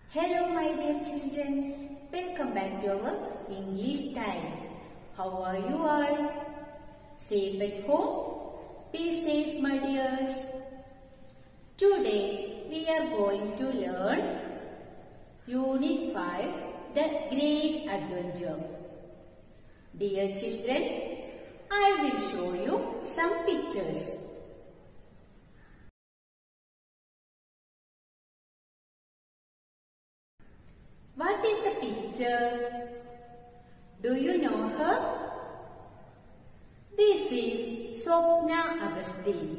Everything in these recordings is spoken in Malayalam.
Hello, my dear children. Welcome back to our English time. How are you all? Safe at home? Be safe, my dears. Today we are going to learn Unit 5 The Great Adventure. Dear children, I will show you some pictures. What is the picture? Do you know her? This is Swapna Agasthin.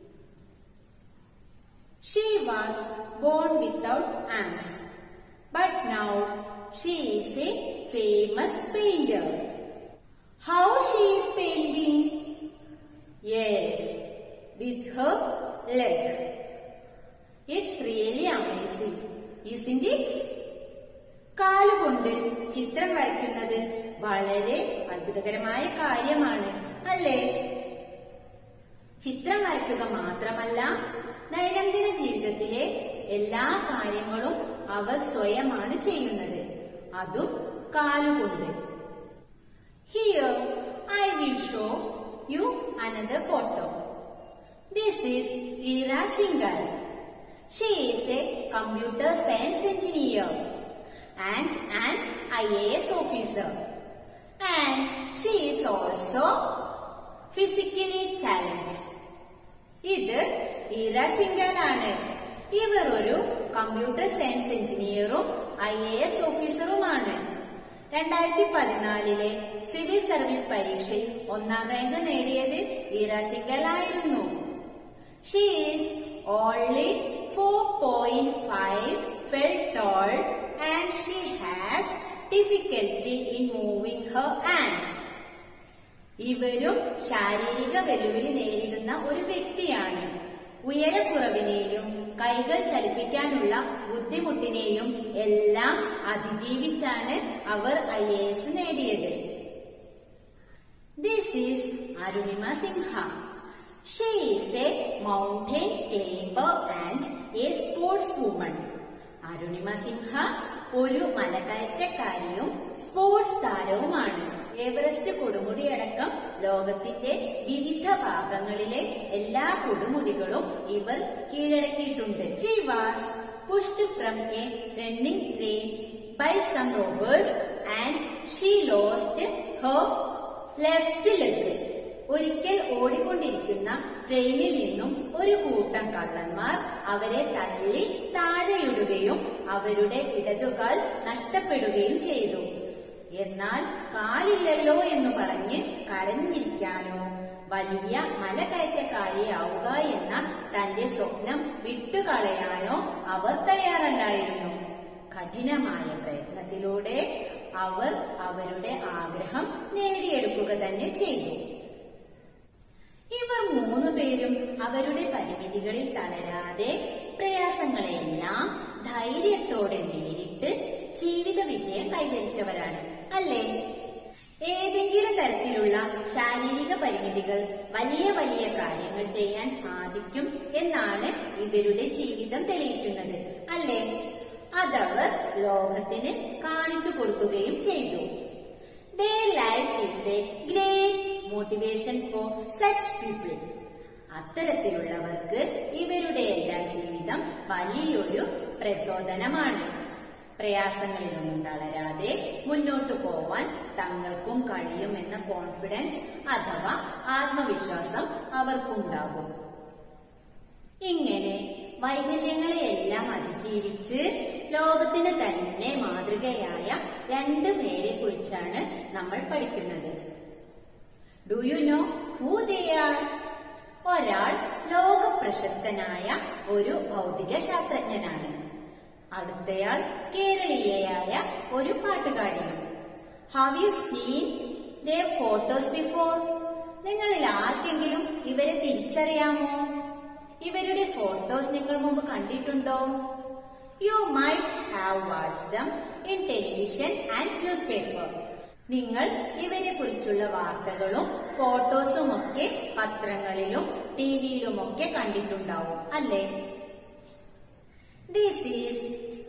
She was born without arms, but now she is a famous painter. How she is painting? Yes, with her leg. It's really amazing, isn't it? കാലുകൊണ്ട് ചിത്രം വരയ്ക്കുന്നത് വളരെ അത്ഭുതകരമായ കാര്യമാണ് അല്ലേ ചിത്രം വരയ്ക്കുക മാത്രമല്ല ദൈനംദിന ജീവിതത്തിലെ എല്ലാ കാര്യങ്ങളും അവർ സ്വയമാണ് ചെയ്യുന്നത് അതും കാലുകൊണ്ട് here I will show you another photo this is Ira Singhal she is a computer science engineer and an IAS officer. And she is also physically challenged. ഇത് ഈറ സിംഗലാണ് ഇവർ ഒരു കമ്പ്യൂട്ടർ സയൻസ് എഞ്ചിനീയറും ഐ എ എസ് ഓഫീസറുമാണ് രണ്ടായിരത്തി പതിനാലിലെ സിവിൽ സർവീസ് പരീക്ഷയിൽ ഒന്നാം റാങ്ക് നേടിയത് ഈറ സിംഗൽ ആയിരുന്നു she is only four point five feet tall and she has difficulty in moving her hands. ഇവരും ശാരീരിക വെല്ലുവിളി നേരിടുന്ന ഒരു വ്യക്തിയാണ് ഉയരക്കുറവിനെയും കൈകൾ ചലിപ്പിക്കാനുള്ള ബുദ്ധിമുട്ടിനെയും എല്ലാം അതിജീവിച്ചാണ് അവർ ഐ എ എസ് നേടിയത് this is Arunima Sinha she is a mountain climber and a sportswoman Arunima Sinha ഒരു മലകയറ്റക്കാരിയും സ്പോർട്സ് താരവുമാണ് എവറസ്റ്റ് കൊടുമുടിയടക്കം ലോകത്തിന്റെ വിവിധ ഭാഗങ്ങളിലെ എല്ലാ കൊടുമുടികളും ഇവർ കീഴടക്കിയിട്ടുണ്ട് she was pushed from a running train by some robbers and she lost her left leg ഒരിക്കൽ ഓടിക്കൊണ്ടിരിക്കുന്ന ട്രെയിനിൽ നിന്നും ഒരു കൂട്ടം കള്ളന്മാർ അവരെ തള്ളി താഴെയിടുകയും അവരുടെ ഇടതുകാൽ നഷ്ടപ്പെടുകയും ചെയ്തു എന്നാൽ കാലില്ലല്ലോ എന്ന് പറഞ്ഞ് കരഞ്ഞിരിക്കാനോ വലിയ മലകയറ്റക്കാരിയാവുക എന്ന തന്റെ സ്വപ്നം വിട്ടുകളയാനോ അവർ തയ്യാറല്ലായിരുന്നു കഠിനമായ പ്രയത്നത്തിലൂടെ അവർ അവരുടെ ആഗ്രഹം നേടിയെടുക്കുക തന്നെ ചെയ്തു ഇവർ മൂന്നു പേരും അവരുടെ പരിമിതികളിൽ തളരാതെ പ്രയാസങ്ങളെല്ലാം ധൈര്യത്തോടെ നേരിട്ട് ജീവിത വിജയം കൈവരിച്ചവരാണ് അല്ലേ ഏതെങ്കിലും തരത്തിലുള്ള ശാരീരിക പരിമിതികൾ വലിയ വലിയ കാര്യങ്ങൾ ചെയ്യാൻ സാധിക്കും എന്നാണ് ഇവരുടെ ജീവിതം തെളിയിക്കുന്നത് അല്ലേ അതവർ ലോകത്തിന് കാണിച്ചു കൊടുക്കുകയും ചെയ്തു Their life is a great motivation for such people. അത്തരത്തിലുള്ളവർക്ക് ഇവരുടെ എല്ലാം ജീവിതം വലിയൊരു പ്രചോദനമാണ് പ്രയാസങ്ങളിലൊന്നും തളരാതെ മുന്നോട്ടു പോവാൻ തങ്ങൾക്കും കഴിയുമെന്ന കോൺഫിഡൻസ് അഥവാ ആത്മവിശ്വാസം അവർക്കുണ്ടാകും ഇങ്ങനെ വൈകല്യങ്ങളെയെല്ലാം അതിജീവിച്ച് ലോകത്തിന് തന്നെ മാതൃകയായ രണ്ടു പേരെ കുറിച്ചാണ് നമ്മൾ പഠിക്കുന്നത് do you know who they are ഒരാൾ ലോക പ്രശസ്തനായ ഒരു ഭൗതിക ശാസ്ത്രജ്ഞനാണ് അടുത്തയാൾ കേരളീയയായ ഒരു പാട്ടുകാരിയും have you seen the photos before നിങ്ങളിൽ ആർക്കെങ്കിലും ഇവരെ തിരിച്ചറിയാമോ ഇവരുടെ ഫോട്ടോസ് നിങ്ങൾ മുമ്പ് കണ്ടിട്ടുണ്ടോ you might have watch them in television and newspaper നിങ്ങൾ ഇവരെ കുറിച്ചുള്ള വാർത്തകളും ഫോട്ടോസും ഒക്കെ പത്രങ്ങളിലും ടിവിയിലുമൊക്കെ കണ്ടിട്ടുണ്ടാവും അല്ലേ this is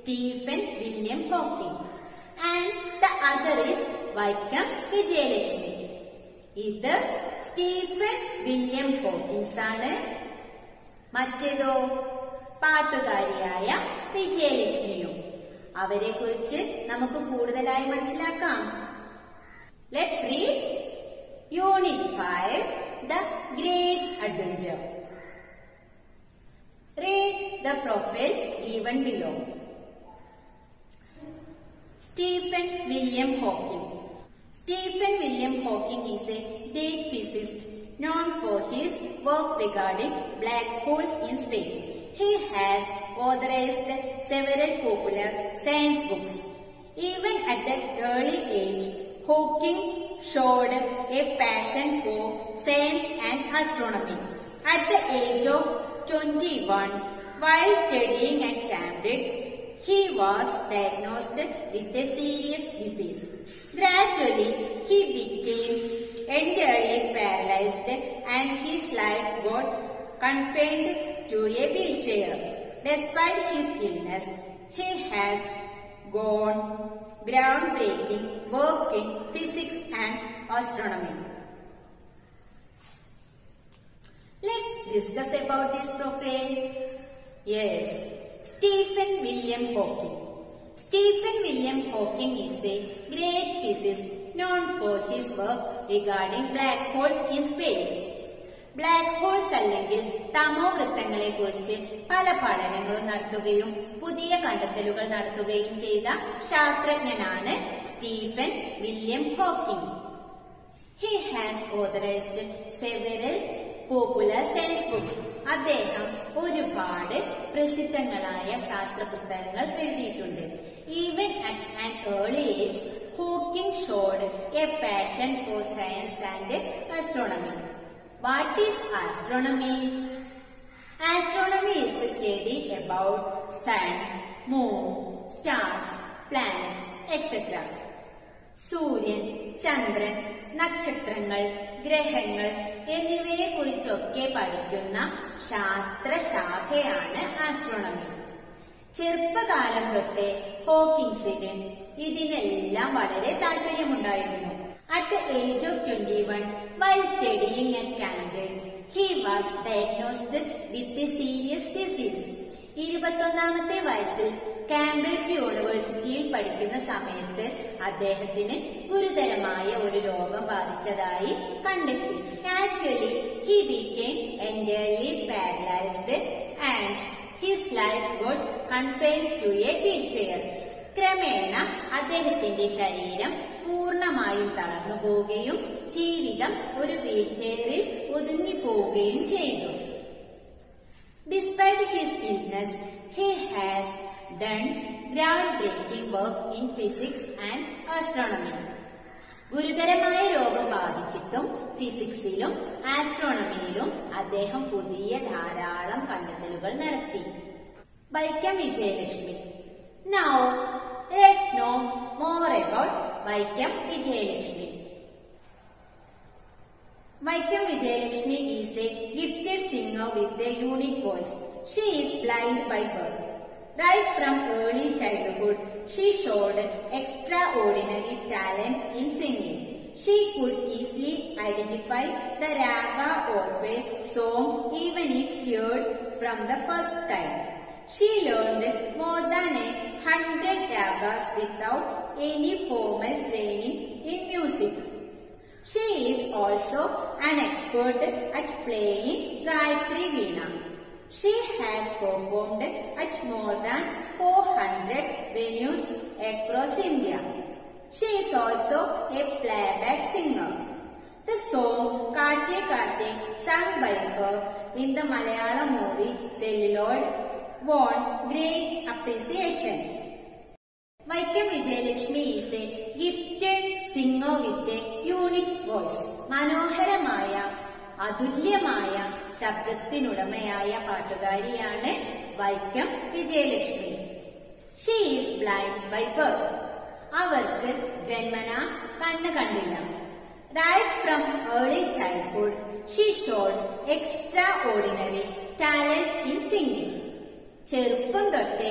Stephen William Hawking and the other is Vaikam Vijayalakshmi. ഇത് സ്റ്റീഫൻ വില്യം ഹോക്കിൻസ് ആണ് മറ്റേതോ പാട്ടുകാരിയായ വിജയലക്ഷ്മിയും അവരെ കുറിച്ച് നമുക്ക് കൂടുതലായി മനസ്സിലാക്കാം let's read unit five the great adventure read the profile given below Stephen William Hawking. Stephen William Hawking is a great physicist known for his work regarding black holes in space. He has authored several popular science books. Even at an early age, Hawking showed a passion for science and astronomy. At the age of 21, while studying at Cambridge, he was diagnosed with a serious disease. Gradually, he became entirely paralyzed and his life got confined to a wheelchair. Despite his illness, he has gone groundbreaking work in physics and astronomy. Let's discuss about this profile. Yes, Stephen William Hawking. Stephen William Hawking is a great physicist known for his work regarding black holes in space. Black holes അല്ലെങ്കിൽ തമോവൃത്തങ്ങളെ കുറിച്ച് പല പഠനങ്ങളും നടത്തുകയും പുതിയ കണ്ടെത്തലുകൾ നടത്തുകയും ചെയ്ത ശാസ്ത്രജ്ഞനാണ് Stephen William Hawking he has authorised several popular science books അദ്ദേഹം ഒരുപാട് പ്രസിദ്ധങ്ങളായ ശാസ്ത്ര പുസ്തകങ്ങൾ എഴുതിയിട്ടുണ്ട് even at an early age Hawking showed a passion for science and astronomy what is astronomy astronomy is the study about sun, moon, stars, planets, etc. സൂര്യൻ ചന്ദ്രൻ നക്ഷത്രങ്ങൾ ഗ്രഹങ്ങൾ എന്നിവയെ കുറിച്ചൊക്കെ പഠിക്കുന്ന ശാസ്ത്രശാഖയാണ് ആസ്ട്രോണമി ചെറുപ്പകാലം തൊട്ടേ ഹോക്കിൻസിന് ഇതിനെല്ലാം വളരെ താല്പര്യമുണ്ടായിരുന്നു at the age of twenty one while studying at Cambridge he was diagnosed with a serious disease ഇരുപത്തൊന്നാമത്തെ വയസ്സിൽ കാംബ്രിഡ്ജ് യൂണിവേഴ്സിറ്റിയിൽ പഠിക്കുന്ന സമയത്ത് അദ്ദേഹത്തിന് ഗുരുതരമായ ഒരു രോഗം ബാധിച്ചതായി കണ്ടെത്തി naturally he became entirely paralysed and his life got confined to a wheelchair ക്രമേണ അദ്ദേഹത്തിന്റെ ശരീരം പൂർണ്ണമായും തളർന്നു പോവുകയും ജീവിതം ഒരു വീൽ ചെയറിൽ ഒതുങ്ങി പോവുകയും ചെയ്തു Despite his illness, he has done groundbreaking work in physics and astronomy. ഗുരുതരമായ രോഗം ബാധിച്ചിട്ടും ഫിസിക്സിലും ആസ്ട്രോണമിയിലും അദ്ദേഹം പുതിയ ധാരാളം കണ്ടെത്തലുകൾ നടത്തി Vaikom Vijayalakshmi now let's know more about Vaikom Vijayalakshmi Vaikam Vijayalakshmi is a gifted singer with a unique voice. She is blind by birth. Right from early childhood, she showed extraordinary talent in singing. She could easily identify the raga of a song even if heard from the first time. She learned more than a hundred ragas without any formal training in music. She is also an expert at playing Gayatri Veena. She has performed at more than 400 venues across India. She is also a playback singer. The song Kate Kate sung by her in the Malayalam movie Celluloid won great appreciation. Vaikam Vijayalakshmi is a gifted singer with a unique voice. മനോഹരമായ അതുല്യമായ ശബ്ദത്തിനുടമയായ പാട്ടുകാരിയാണ് Vaikom Vijayalakshmi she is blind by birth അവർക്ക് ജന്മന കണ്ണ് കണ്ടില്ല right from early childhood she showed extraordinary talent in singing ചെറുപ്പം തൊട്ടേ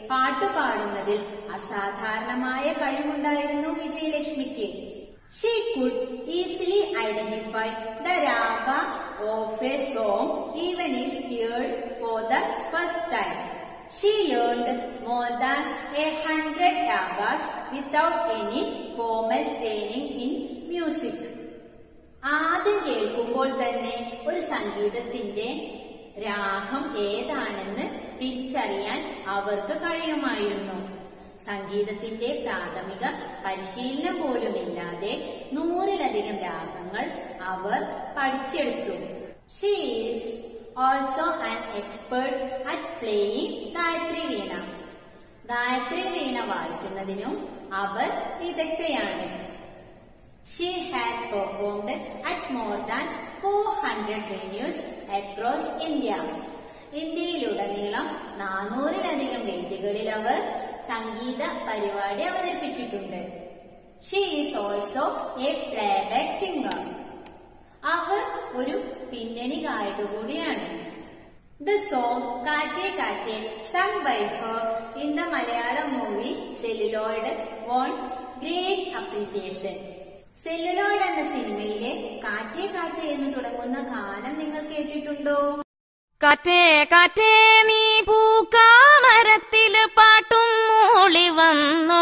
പാട്ട് പാടുന്നതിൽ അസാധാരണമായ കഴിവുണ്ടായിരുന്നു വിജയലക്ഷ്മിക്ക് she could easily identify the raga of a song even if heard for the first time she learned more than a hundred ragas without any formal training in music ആദ്യം കേൾക്കുമ്പോൾ തന്നെ ഒരു സംഗീതത്തിന്റെ രാഗം ഏതാണെന്ന് തിരിച്ചറിയാൻ അവർക്ക് കഴിയുമായിരുന്നു സംഗീതത്തിന്റെ പ്രാഥമിക പരിശീലനം പോലുമില്ലാതെ നൂറിലധികം രാഗങ്ങൾ അവർ പഠിച്ചെടുത്തു she's also an expert at playing Gayathri veena Gayathri veena വായിക്കുന്നതിനും അവർ വിദഗ്ധയാണ് She has performed at more than 400 venues across India. ഇന്ത്യയിലുടനീളം നാനൂറിലധികം വേദികളിൽ അവർ സംഗീത പരിപാടി അവതരിപ്പിച്ചിട്ടുണ്ട് she is also a playback singer അവർ ഒരു പിന്നണി ഗായിക കൂടിയാണ് the song Kaatte Kaatte sung by her in the Malayalam movie Celluloid won great appreciation Celluloid എന്ന സിനിമയിലെ കാറ്റേ കാറ്റേ എന്ന് തുടങ്ങുന്ന ഗാനം നിങ്ങൾ കേട്ടിട്ടുണ്ടോ കാറ്റേ കാറ്റേ നീ പൂക്കാമരത്തില് പാട്ടും മൂളി വന്നോ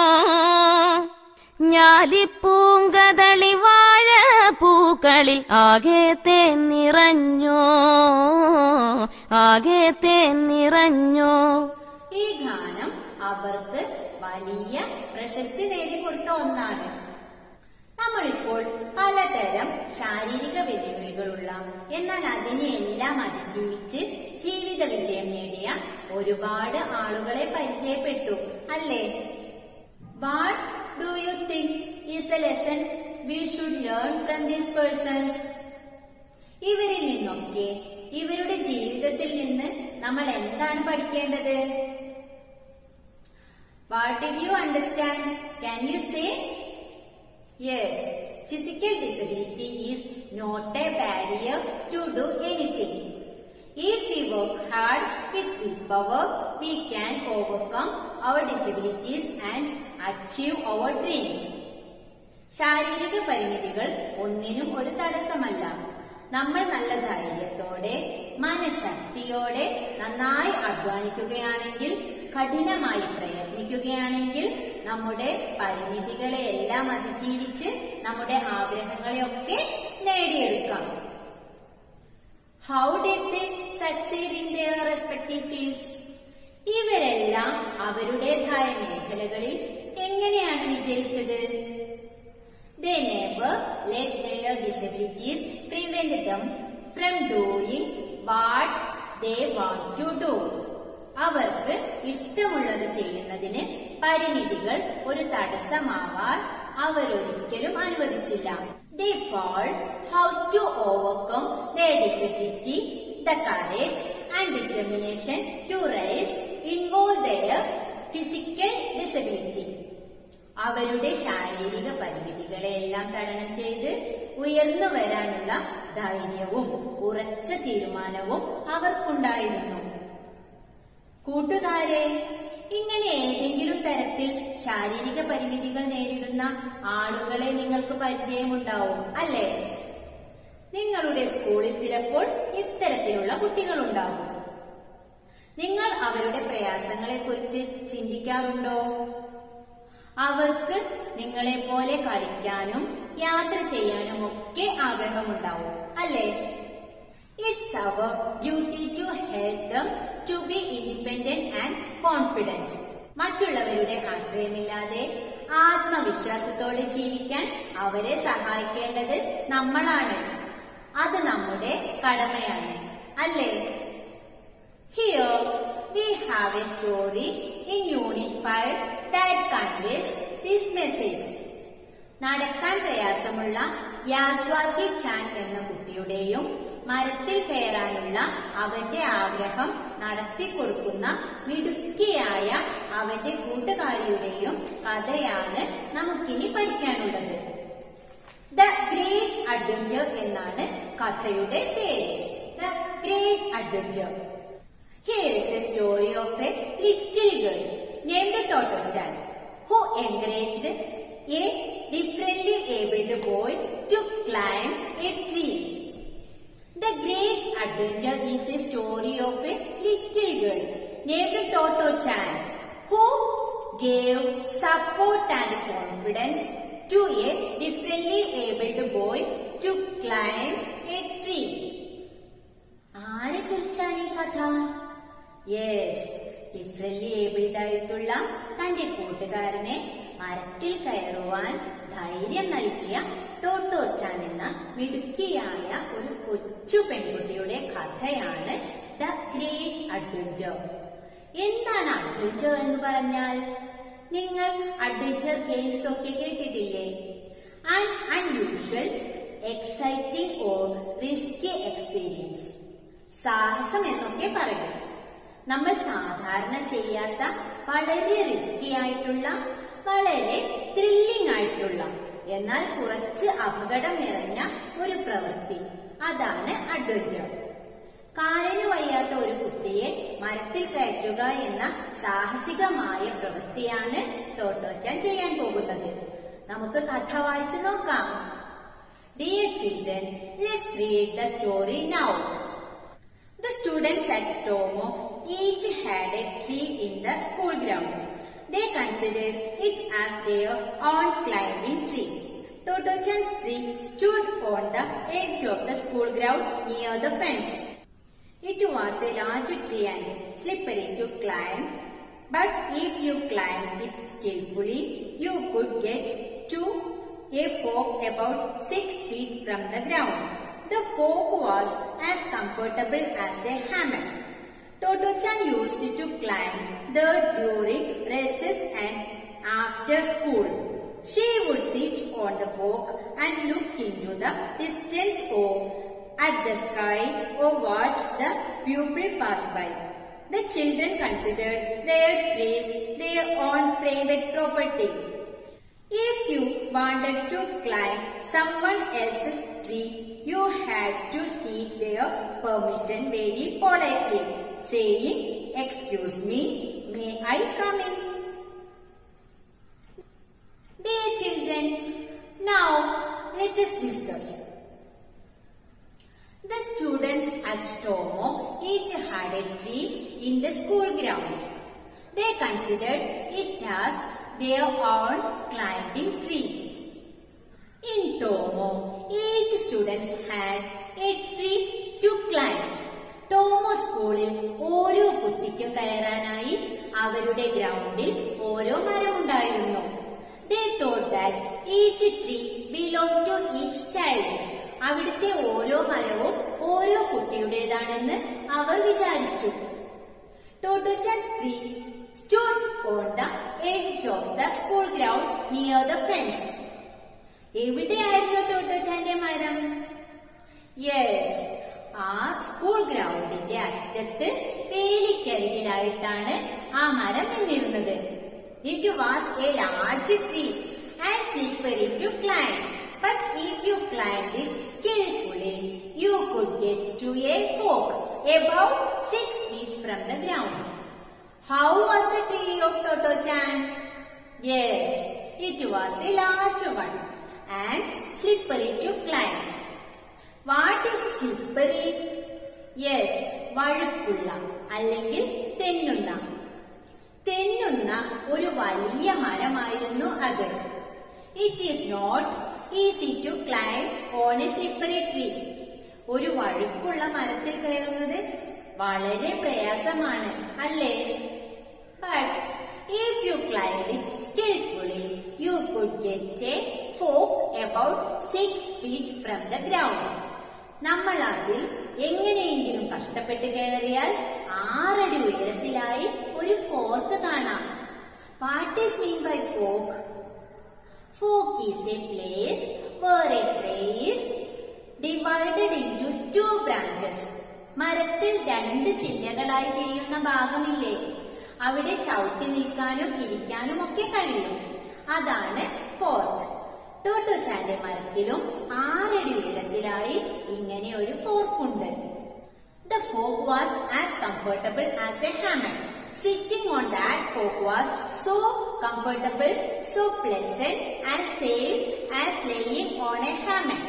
ഞാലിപ്പൂങ്കതളി വാഴ പൂക്കളിൽ ആകെ നിറഞ്ഞോ ആകെ നിറഞ്ഞോ ഈ ഗാനം അവർക്ക് വലിയ പ്രശസ്തി നേടിക്കൊടുത്ത ഒന്നാണ് നമ്മളിപ്പോൾ പലതരം ശാരീരിക വെല്ലുവിളികളുള്ള എന്നാൽ അതിനെയെല്ലാം അതിജീവിച്ച് ജീവിത വിജയം നേടിയ ഒരുപാട് ആളുകളെ പരിചയപ്പെട്ടു അല്ലേ what do you think is the lesson we should learn from these persons ഇവരിൽ നിന്നൊക്കെ ഇവരുടെ ജീവിതത്തിൽ നിന്ന് നമ്മൾ എന്താണ് പഠിക്കേണ്ടത് what did you understand can you say Yes, physical disability is not a barrier to do anything. If we work hard with willpower, we can overcome our disabilities and achieve our dreams. ശാരീരിക പരിമിതികൾ ഒന്നിനും ഒരു തടസ്സമല്ല നമ്മൾ നല്ല ധൈര്യത്തോടെ മനഃശക്തിയോടെ നന്നായി അധ്വാനിക്കുകയാണെങ്കിൽ കഠിനമായി പ്രയത്നിക്കുകയാണെങ്കിൽ നമ്മുടെ പരിമിതികളെ എല്ലാം അതിജീവിച്ച് നമ്മുടെ ആഗ്രഹങ്ങളെയൊക്കെ നേടിയെടുക്കാം how did they succeed in their respective fields ഇവരെല്ലാം അവരുടേതായ മേഖലകളിൽ എങ്ങനെയാണ് വിജയിച്ചത് They never let their disabilities prevent them from doing what they want to do. അവർക്ക് ഇഷ്ടമുള്ളത് ചെയ്യുന്നതിന് പരിമിതികൾ ഒരു തടസ്സമാവാൻ അവരൊരിക്കലും അനുവദിച്ചില്ല they fall how to overcome the disability the courage and determination to rise involve their physical disability അവരുടെ ശാരീരിക പരിമിതികളെല്ലാം തരണം ചെയ്ത് ഉയർന്നു വരാനുള്ള ധൈര്യവും ഉറച്ച തീരുമാനവും അവർക്കുണ്ടായിരുന്നു കൂട്ടുകാരെ ഇങ്ങനെ ഏതെങ്കിലും തരത്തിൽ ശാരീരിക പരിമിതികൾ നേരിടുന്ന ആളുകളെ നിങ്ങൾക്ക് പരിചയമുണ്ടാവും അല്ലേ നിങ്ങളുടെ സ്കൂളിൽ ചിലപ്പോൾ ഇത്തരത്തിലുള്ള കുട്ടികളുണ്ടാവും നിങ്ങൾ അവരുടെ പ്രയാസങ്ങളെ കുറിച്ച് ചിന്തിക്കാറുണ്ടോ അവർക്ക് നിങ്ങളെ പോലെ കളിക്കാനും യാത്ര ചെയ്യാനും ഒക്കെ ആഗ്രഹമുണ്ടാവും അല്ലേ it's our duty to help them to be independent and confident മറ്റുള്ളവരുടെ ആശ്രയമില്ലാതെ ആത്മവിശ്വാസത്തോടെ ജീവിക്കാൻ അവരെ സഹായിക്കേണ്ടത് നമ്മളാണ് അത് നമ്മുടെ കടമയാണ് അല്ലേ Here we have a story in Unit 5 that conveys this message. നടക്കാൻ പ്രയാസമുള്ള യാസ്വാക്കി ചാൻ എന്ന കുട്ടിയുടെയും മരത്തിൽ കയറാനുള്ള അവന്റെ ആഗ്രഹം നടത്തിക്കൊടുക്കുന്ന മിടുക്കിയായ അവന്റെ കൂട്ടുകാരിയുടെയും കഥയാണ് നമുക്കിനി പഠിക്കാനുള്ളത് ദ ഗ്രേറ്റ് അഡ്വഞ്ചർ എന്നാണ് കഥയുടെ പേര് the great adventure Here is a story of a little girl. named Toto-chan, who encouraged a differently abled boy to climb a tree. The Great Adventure is a story of a little girl named Toto-chan who gave support and confidence to a differently abled boy to climb a tree. ആരെ കുറിച്ചാണ് ഈ കഥ യെസ് ഡിഫറൻലി ഏബിൾഡ് ആയിട്ടുള്ള തന്റെ കൂട്ടുകാരനെ മരത്തിൽ കയറുവാൻ ധൈര്യം നൽകിയ ടോട്ടോച്ചാൻ എന്ന മിടുക്കിയായ ഒരു കൊച്ചു പെൺകുട്ടിയുടെ കഥയാണ് ദ ഗ്രേറ്റ് അഡ്വഞ്ചർ എന്താണ് അഡ്വഞ്ചർ എന്ന് പറഞ്ഞാൽ നിങ്ങൾ അഡ്വഞ്ചർ ഗെയിംസ് ഒക്കെ കേട്ടിട്ടില്ലേ an unusual exciting or risky experience സാഹസം എന്നൊക്കെ പറയും നമ്മൾ സാധാരണ ചെയ്യാത്ത വളരെ റിസ്കി ആയിട്ടുള്ള വളരെ ത്രില്ലിംഗ് ആയിട്ടുള്ള എന്നാൽ കുറച്ച് അപകടം നിറഞ്ഞ ഒരു പ്രവൃത്തി അതാണ് അഡ്വഞ്ചർ കാലിന് വയ്യാത്ത ഒരു കുട്ടിയെ മരത്തിൽ കയറ്റുക എന്ന സാഹസികമായ പ്രവൃത്തിയാണ് ടോട്ടോച്ചാൻ ചെയ്യാൻ പോകുന്നത് നമുക്ക് കഥ വായിച്ചു നോക്കാം dear children let's read the story now The students at Tomo each had a tree in the school ground. They considered it as their own climbing tree. Toto-chan's tree stood on the edge of the school ground near the fence. It was a large tree and slippery to climb, but if you climbed it skillfully, you could get to a fork about six feet from the ground. The fork was as comfortable as a hammock. Toto-chan used it to climb there during recess and after school. She would sit on the fork and look into the distance or at the sky or watch the pupil pass by. The children considered their trees their own private property. If you wanted to climb someone else's tree, you had to seek their permission very politely, saying, Excuse me, may I come in? Dear children, now let us discuss. The students at Tomo each had a tree in the school ground. They considered it as their own climbing tree. In Tomo, each student had a tree to climb. Tomoe സ്കൂളിൽ ഓരോ കുട്ടിക്കും കയറാനായി അവരുടെ ഗ്രൗണ്ടിൽ ഓരോ മരമുണ്ടായിരുന്നു They thought that each tree belonged to each child. അവിടുത്തെ ഓരോ മരവും ഓരോ കുട്ടിയുടേതാണെന്ന് അവർ വിചാരിച്ചു Totocha's tree stood on the edge of the school ground near the fence. എവിടെയായിരുന്നു ടോട്ടോച്ചാന്റെ മരം യെസ് ആ സ്കൂൾ ഗ്രൗണ്ടിന്റെ അറ്റത്ത് വേലിക്കരികിലായിട്ടാണ് ആ മരം നിന്നിരുന്നത് it was a large tree and slippery to climb but if you climb it skilfully you could get to a fork about six feet from the ground How was the tree of Toto Chan? Yes, it was a large one and slippery to climb. What is slippery? Yes, വഴുക്കുള്ള അല്ലെങ്കിൽ തെന്നുന്ന തെന്നുന്ന ഒരു വലിയ മരമായിരുന്നു അത് it is not easy to climb on a slippery tree ഒരു വഴുക്കുള്ള മരത്തിൽ കയറുന്നത് വളരെ പ്രയാസമാണ് അല്ലേ but if you climb it skilfully you could get a fork about six feet from the ground നമ്മൾ അതിൽ എങ്ങനെയെങ്കിലും കഷ്ടപ്പെട്ട് കയറിയാൽ ആറടി ഉയരത്തിലായി ഒരു ഫോർക്ക് കാണാം what is mean by fork Folk is a place where a tree is divided into two branches. മരത്തിൽ രണ്ട് ചില്ലകളായി തിരിയുന്ന ഭാഗമില്ലേ അവിടെ ചവിട്ടി നിൽക്കാനും ഇരിക്കാനും ഒക്കെ കഴിയും അതാണ് ഫോർക്ക് ടോട്ടോച്ചാന്റെ മരത്തിലും ആറടി ഉയരത്തിലായി ഇങ്ങനെ ഒരു ഫോർക്ക് ഉണ്ട് The fork was as comfortable as a hammock, Sitting on that fork was so comfortable, so pleasant and safe as laying on a hammock.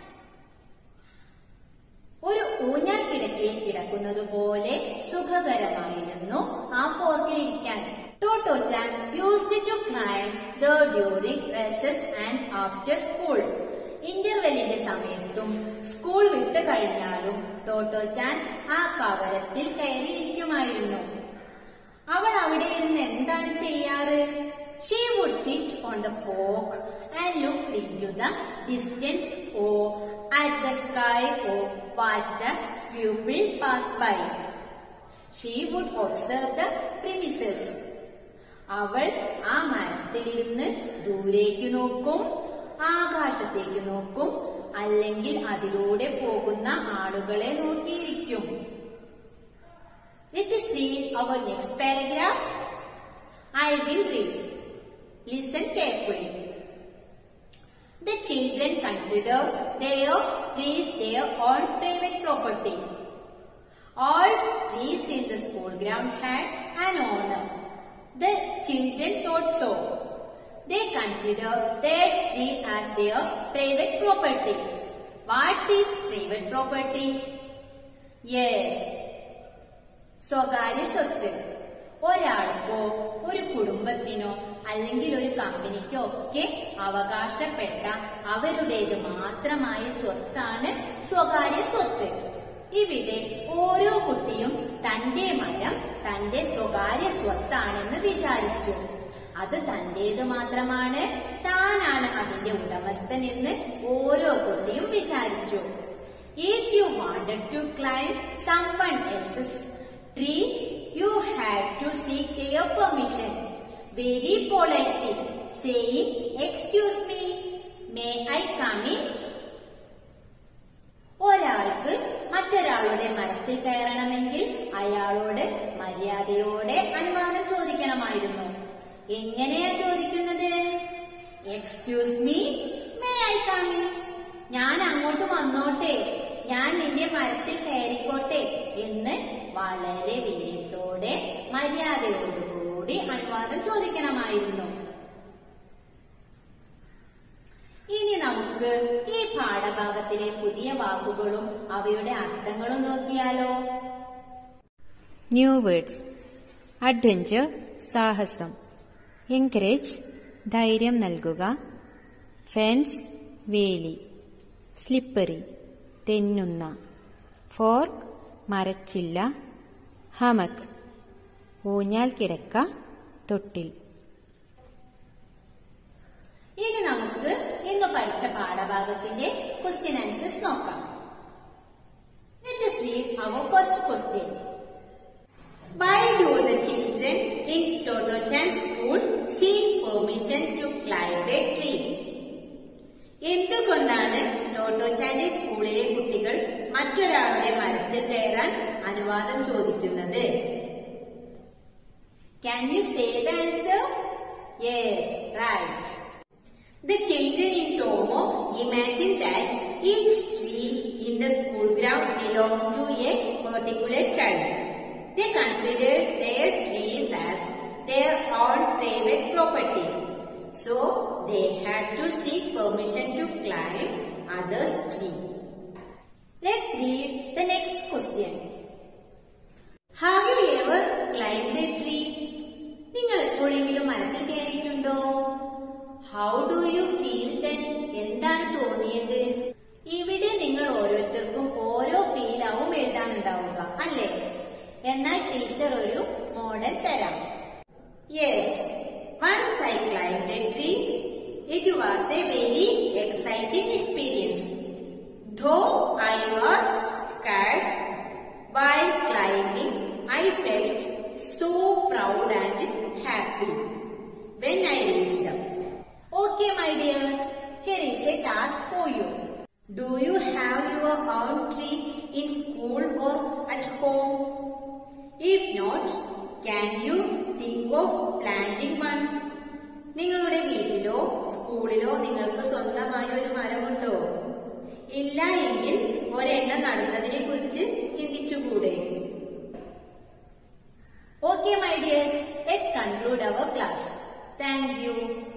ഒരു ഊഞ്ഞാൽ കിടക്കയിൽ കിടക്കുന്നത് പോലെ സുഖകരമായിരുന്നു ആ ഫോർക്കിൽ ഇരിക്കാൻ Tottochan used to climb the during recess and after school ഇന്റർവെല്ലിന്റെ സമയത്തും സ്കൂൾ വിട്ട് കഴിഞ്ഞാലും ടോട്ടോച്ചാൻ ആ കവരത്തിൽ കയറിയിരിക്കുമായിരുന്നു അവൾ അവിടെ ഇരുന്ന് എന്താണ് ചെയ്യാറ് she would sit on the fork and look into the distance or at the sky or watch the pupil pass by she would observe the premises അവൾ ആ മരത്തിലിരുന്ന് ദൂരേക്ക് നോക്കും ആകാശത്തേക്ക് നോക്കും അല്ലെങ്കിൽ അതിലൂടെ പോകുന്ന ആളുകളെ നോക്കിയിരിക്കും Let us read our next paragraph. I will read. Listen carefully. The children consider their trees their own private property. All trees in the school ground had an owner. The children thought so. They consider their tree as their private property. What is private property? Yes, സ്വകാര്യ സ്വത്ത് ഒരാൾക്കോ ഒരു കുടുംബത്തിനോ അല്ലെങ്കിൽ ഒരു കമ്പനിക്കോ ഒക്കെ അവകാശപ്പെട്ട അവരുടേത് മാത്രമായ സ്വത്താണ് സ്വകാര്യ സ്വത്ത് ഇവിടെ ഓരോ കുട്ടിയും തന്റെ മരം തന്റെ സ്വകാര്യ സ്വത്താണെന്ന് വിചാരിച്ചു അത് തന്റേത് മാത്രമാണ് താനാണ് അതിന്റെ ഉടമസ്ഥൻ എന്ന് ഓരോ കുട്ടിയും വിചാരിച്ചു if you wanted to climb someone else's tree, you had to seek their permission very politely, saying, Excuse me, may I come in? ഒരാൾക്ക് മറ്റൊരാളുടെ മരത്തിൽ കയറണമെങ്കിൽ അയാളോട് മര്യാദയോടെ അനുവാദം ചോദിക്കണമായിരുന്നു എങ്ങനെയാ ചോദിക്കുന്നത് excuse me may I come in ഞാൻ അങ്ങോട്ട് വന്നോട്ടെ ഞാൻ നിന്റെ മരത്തിൽ കയറിക്കോട്ടെ എന്ന് വളരെ വിനയത്തോടെ മര്യാദയോടുകൂടി അനുവാദം ചോദിക്കണമായിരുന്നു ഇനി നമുക്ക് ഈ പാഠഭാഗത്തിലെ പുതിയ വാക്കുകളും അവയുടെ അർത്ഥങ്ങളും നോക്കിയാലോ ന്യൂ വേർഡ്സ് അഡ്വഞ്ചർ സാഹസം എൻകറേജ് ധൈര്യം നൽകുക ഫെൻസ് വേലി സ്ലിപ്പറി തെന്നുന്ന ഫോർക്ക് മരച്ചില്ല ഹമക് ഊഞ്ഞാൽ കിടക്ക തൊട്ടിൽ ഇനി നമുക്ക് ഇന്ന് പഠിച്ച പാഠഭാഗത്തിന്റെ ക്വസ്റ്റ്യൻ ആൻസേഴ്സ് നോക്കാം Let us read our first question. Why do the children in Totochan school seek permission to climb a tree? എന്തുകൊണ്ടാണ് ടോട്ടോച്ചാന്റെ സ്കൂളിലെ കുട്ടികൾ മറ്റൊരാളുടെ മരത്തിൽ കയറാൻ അനുവാദം ചോദിക്കുന്നത് Can you say the answer? Yes, right. The children in Tomo imagine that each tree in the school ground belonged to a particular child. They considered their trees as their own private property. So they had to seek permission to climb others' tree. Let's read the next question. Have you ever climbed a tree? നിങ്ങൾ എപ്പോഴെങ്കിലും മരത്തിൽ കയറിയിട്ടുണ്ടോ how do you feel then എന്താണ് തോന്നിയത് ഇവിടെ നിങ്ങൾ ഓരോരുത്തർക്കും ഓരോ ഫീൽ ആവും എഴുതാനുണ്ടാവുക അല്ലേ എന്നാൽ ടീച്ചർ ഒരു മോഡൽ തരാം yes once I climbed a tree it was a very exciting experience though I was scared While climbing, I felt so proud and happy when I reached up. Okay, my dears, here is a task for you. Do you have your own tree in school or at home? If not, can you think of planting one? നിങ്ങളുടെ വീട്ടിലോ സ്കൂളിലോ നിങ്ങൾക്ക് സ്വന്തമായ ഒരു മരമുണ്ടോ ഇല്ല എങ്കിൽ ഒരെണ്ണം നടുന്നതിനെ കുറിച്ച് ചിന്തിച്ചുകൂടെ okay my dear conclude our class. Thank you.